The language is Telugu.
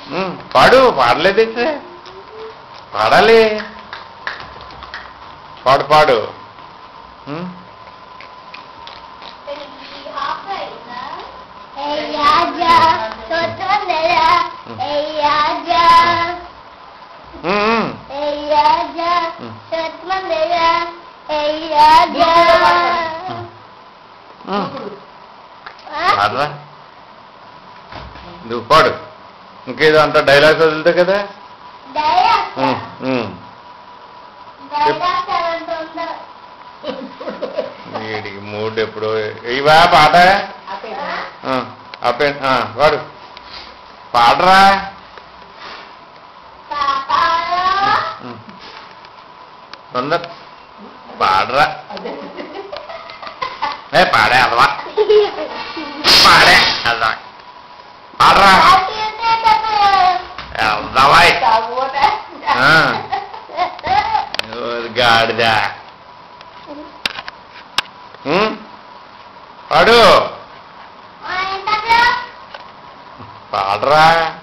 ఉమ్, పాడు పాడలేదైతే పాడాలి పాడు పాడు ఉమ్, ఉమ్, ఉమ్. ఉమ్, పాడరా నువ్వు పాడు ఇంకేదో అంత డైలాగ్స్ వదులుతావు కదా ఉమ్, ఉమ్. వీడికి మూడు ఎప్పుడు ఇవా పాట ఆ, ఆపే ఆ, వాడు పాడరా ఉమ్. తొందర పాడరా ఏ పాడే అదవా పాడే అదవా పాడరా అదవాయ్ గాడిద ఉమ్? పాడు పాడరా